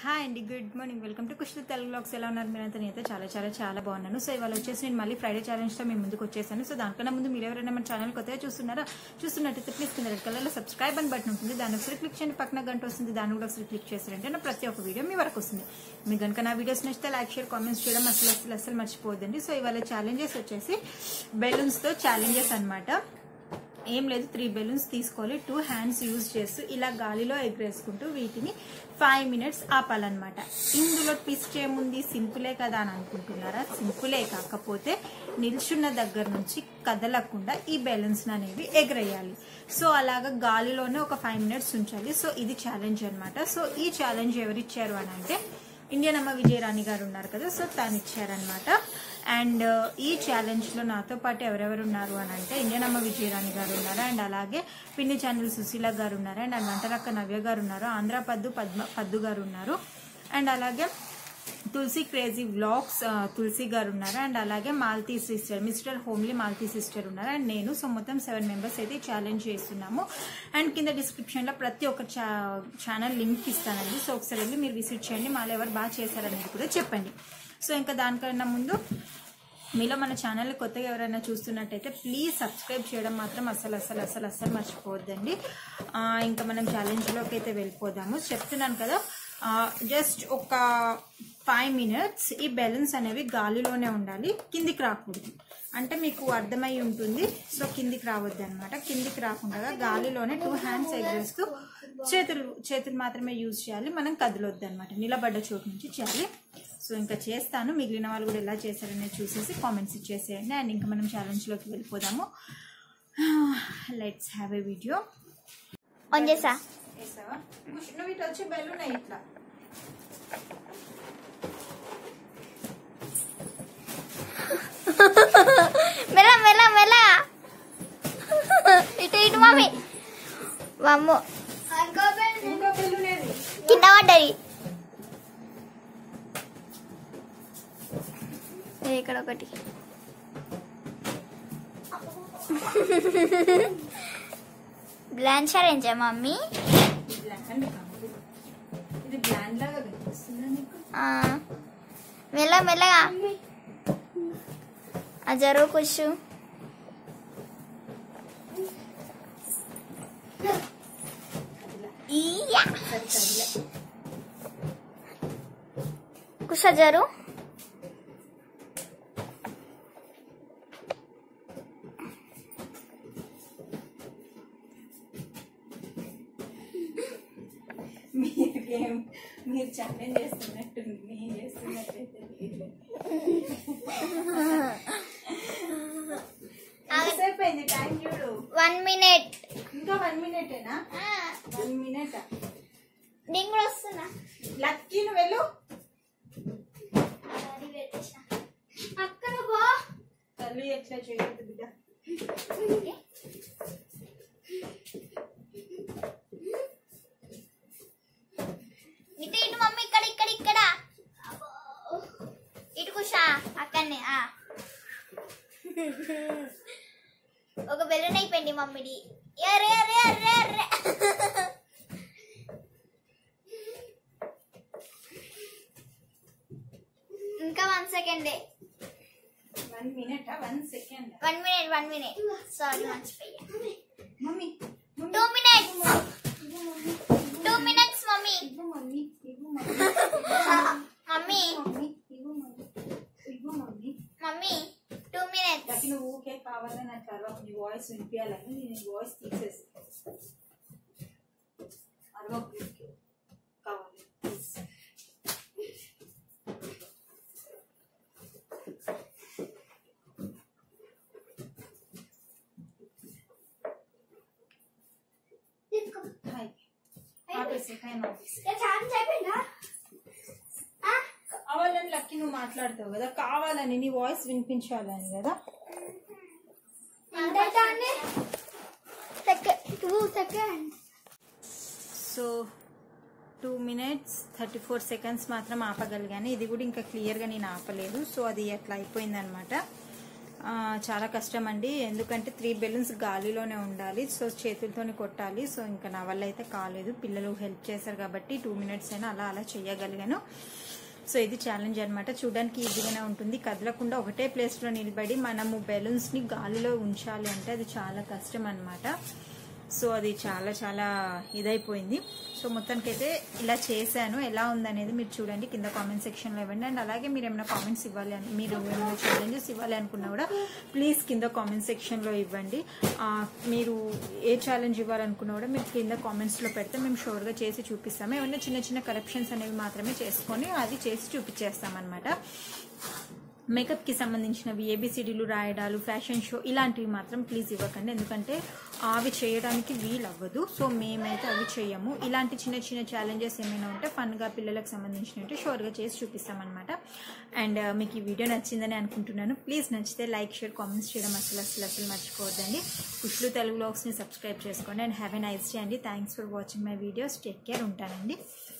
Hi అండి good morning welcome to Kushal Telugu blogs ఎలా ఉన్నారు మీరంతా నేనైతే చాలా చాలా చాలా బాగున్నాను సో ఇవాళ వచ్చేసి నేను మళ్ళీ ఫ్రైడే ఛాలెంజ్తో మీ ముందుకు వచ్చేసాను సో దానికన్నా ముందు మీరు ఎవరైనా మన ఛానల్ కొత్తగా చూస్తున్నారా చూస్తున్నట్టయితే ప్లీజ్ కింద రెడ్ కలర్లో సబ్స్క్రైబ్ అని బటన్ ఉంటుంది దాన్ని ఒకసారి క్లిక్ చేయండి పక్కన గంట వస్తుంది దాన్ని కూడా ఒకసారి క్లిక్ చేశారంటే నా ప్రతి ఒక్క వీడియో మీ వరకు వస్తుంది మీకు కనుక నా వీడియోస్ నచ్చితే లైక్ షేర్ కామెంట్స్ చేయడం అసలు అసలు అసలు మర్చిపోవద్దండి సో ఇవాళ ఛాలెంజెస్ వచ్చేసి బెలూన్స్తో ఛాలెంజెస్ అన్నమాట ఏం లేదు త్రీ బెలూన్స్ తీసుకోవాలి టూ హ్యాండ్స్ యూజ్ చేస్తూ ఇలా గాలిలో ఎగరేసుకుంటూ వీటిని ఫైవ్ మినిట్స్ ఆపాలన్నమాట ఇందులో ట్విస్ట్ ఏముంది సింపులే కదా అని అనుకుంటున్నారా సింపులే కాకపోతే నిల్చున్న దగ్గర నుంచి కదలకుండా ఈ బెలూన్స్ అనేవి ఎగరేయాలి సో అలాగా గాలిలోనే ఒక ఫైవ్ మినిట్స్ ఉంచాలి సో ఇది ఛాలెంజ్ అన్నమాట సో ఈ ఛాలెంజ్ ఎవరిచ్చారు అని అంటే ఇండియన్ అమ్మ విజయరాణి గారు ఉన్నారు కదా సో తను ఇచ్చారనమాట అండ్ ఈ ఛాలెంజ్ లో నాతో పాటు ఎవరెవరు ఉన్నారు అని అంటే ఇండియన్ అమ్మ విజయరాణి గారు ఉన్నారు అండ్ అలాగే పిన్ని ఛానల్ సుశీల గారు ఉన్నారు అండ్ వంటరక్క నవ్య గారు ఉన్నారు ఆంధ్ర పద్దు పద్మ పద్దు గారు ఉన్నారు అండ్ అలాగే తులసి క్రేజీ వ్లాగ్స్ తులసి గారు ఉన్నారు అండ్ అలాగే Malti sister mister homely Malti sister ఉన్నారు అండ్ నేను సో మొత్తం సెవెన్ మెంబర్స్ అయితే ఛాలెంజ్ చేస్తున్నాము అండ్ కింద డిస్క్రిప్షన్లో ప్రతి ఒక్క ఛానల్ లింక్ ఇస్తానండి సో ఒకసారి వెళ్ళి మీరు విజిట్ చేయండి మాలో ఎవరు బాగా చేశారనేది కూడా చెప్పండి సో ఇంకా దానికన్నా ముందు మీలో మన ఛానల్ కొత్తగా ఎవరైనా చూస్తున్నట్టయితే ప్లీజ్ సబ్స్క్రైబ్ చేయడం మాత్రం అసలు అసలు అసలు అసలు మర్చిపోవద్దండి ఆ, ఇంకా మనం ఛాలెంజ్లోకి అయితే వెళ్ళిపోదాము చెప్తున్నాను కదా జస్ట్ ఒక ఫైవ్ మినిట్స్ ఈ బెలూన్స్ అనేవి గాలిలోనే ఉండాలి కిందికి రాకూడదు అంటే మీకు అర్థమై ఉంటుంది సో కిందికి రావద్దు అనమాట కిందికి రాకుండా గాలిలోనే టూ హ్యాండ్స్ ఎగరేస్తూ చేతులు చేతులు మాత్రమే యూజ్ చేయాలి మనం కదలొద్దు అనమాట నిలబడ్డ చోటు నుంచి చేయాలి సో ఇంకా చేస్తాను మిగిలిన వాళ్ళు కూడా ఎలా చేశారనేది చూసేసి కామెంట్స్ ఇచ్చేసేయండి అండ్ ఇంకా మనం ఛాలెంజ్లోకి వెళ్ళిపోదాము let's have a video on చేసా వేసావా నువ్వు ఇట్లా వచ్చి బెలూన్ ఇట్లా మెల్ల మెల్ల మెల్ల ఇటు ఇటు మమ్మీ వామ్మో ఇంకో బెలూన్ ఏది కింద పడ్డది ఇది ఇక్కడ ఒకటి బ్లాన్ ఛాలెంజా మమ్మీ ఇది బ్లాండ్ కాదు ఇది బ్లాండ్ లాగా కనిపిస్తుందా నీకు ఆ, మెల్ల మెల్లగా ఆ జరువు కూర్చు ఈయా సరే సర్లే కూర్చో జరు మీరు గేమ్ మీరు ఛాలెంజ్ చేస్తున్నట్టుంది నేను చేస్తున్నట్టయితే లేదు ఎంతసేపు అయింది టైం చూడు వన్ మినిట్ ఇంకా వన్ మినిటేనా వన్ మినిట్ నేను కూడా వస్తున్నా లక్కీ నువ్వు వెళ్ళు అక్కడ బా తల్లి ఎట్లా చేయొద్దు బిడ్డ ఇటు ఇటు మమ్మీ ఇక్కడ ఇక్కడ ఇక్కడ ఇటు కుషా అక్కడనే ఆ. ఒక బెలూన్ అయిపోయింది మమ్మీది అరే అరే అరే అరే ఇంకా one second one minute one second one minute one minute sorry మర్చిపోయా mummy two minutes two minutes mummy ఇవ్వు మమ్మీ ఇవ్వు మమ్మీ మమ్మీ మమ్మీ ఇవ్వు మమ్మీ ఇవ్వు mummy mummy two minutes lucky నువ్వు ఊకే కావాలని అట్లా అరవకు నీ వాయిస్ వినిపించాలని నేను నీ వాయిస్ తీసేస్తాను అరవకు ఊరికే. కావాలి ప్లీజ్ హాయ్ ఆపేసి టైం ఆపేసి కావాలని లక్కీ నువ్వు మాట్లాడతావు కదా కావాలని నీ వాయిస్ వినిపించాలని కదా two second so two minutes thirty four seconds మాత్రం ఆపగలిగాను ఇది కూడా ఇంకా క్లియర్గా నేను ఆపలేదు సో అది అట్లా అయిపోయిందనమాట ఆ, చాలా కష్టం అండి ఎందుకంటే త్రీ బెలూన్స్ గాలిలోనే ఉండాలి సో చేతులతోని కొట్టాలి సో ఇంకా నా వల్ల అయితే కాలేదు పిల్లలు హెల్ప్ చేశారు కాబట్టి టూ మినిట్స్ అయినా అలా అలా చేయగలిగాను సో ఇది ఛాలెంజ్ అనమాట చూడడానికి ఈజీగానే ఉంటుంది కదలకుండా ఒకటే ప్లేస్లో నిలబడి మనము బెలూన్స్ని గాలిలో ఉంచాలి అంటే అది చాలా కష్టం అనమాట సో అది చాలా చాలా ఇదైపోయింది సో మొత్తానికైతే ఇలా చేశాను ఎలా ఉందనేది మీరు చూడండి కింద కామెంట్ సెక్షన్లో ఇవ్వండి అండ్ అలాగే మీరు ఏమైనా కామెంట్స్ ఇవ్వాలి అని మీరు ఏమైనా ఛాలెంజెస్ ఇవ్వాలి అనుకున్నా కూడా ప్లీజ్ కింద కామెంట్ సెక్షన్లో ఇవ్వండి ఆ, మీరు ఏ ఛాలెంజ్ ఇవ్వాలనుకున్నా కూడా మీరు కింద కామెంట్స్లో పెడితే మేము షోర్గా చేసి చూపిస్తాము ఏమైనా చిన్న చిన్న కరప్షన్స్ అనేవి మాత్రమే చేసుకొని అది చేసి చూపించేస్తామన్నమాట మేకప్కి సంబంధించినవి ఏబిసిడీలు రాయడాలు ఫ్యాషన్ షో ఇలాంటివి మాత్రం ప్లీజ్ ఇవ్వకండి ఎందుకంటే అవి చేయడానికి వీలు అవ్వదు సో మేమైతే అవి చేయము ఇలాంటి చిన్న చిన్న ఛాలెంజెస్ ఏమైనా ఉంటే ఫన్గా పిల్లలకు సంబంధించినట్టు షోర్గా చేసి చూపిస్తామన్నమాట అండ్ మీకు ఈ వీడియో నచ్చిందని అనుకుంటున్నాను ప్లీజ్ నచ్చితే లైక్ షేర్ కామెంట్స్ చేయడం అసలు అసలు అసలు మర్చిపోవద్దండి కుష్లు తెలుగు బ్లాగ్స్ని సబ్స్క్రైబ్ చేసుకోండి and have a nice day అండి thanks for watching my videos take care ఉంటానండి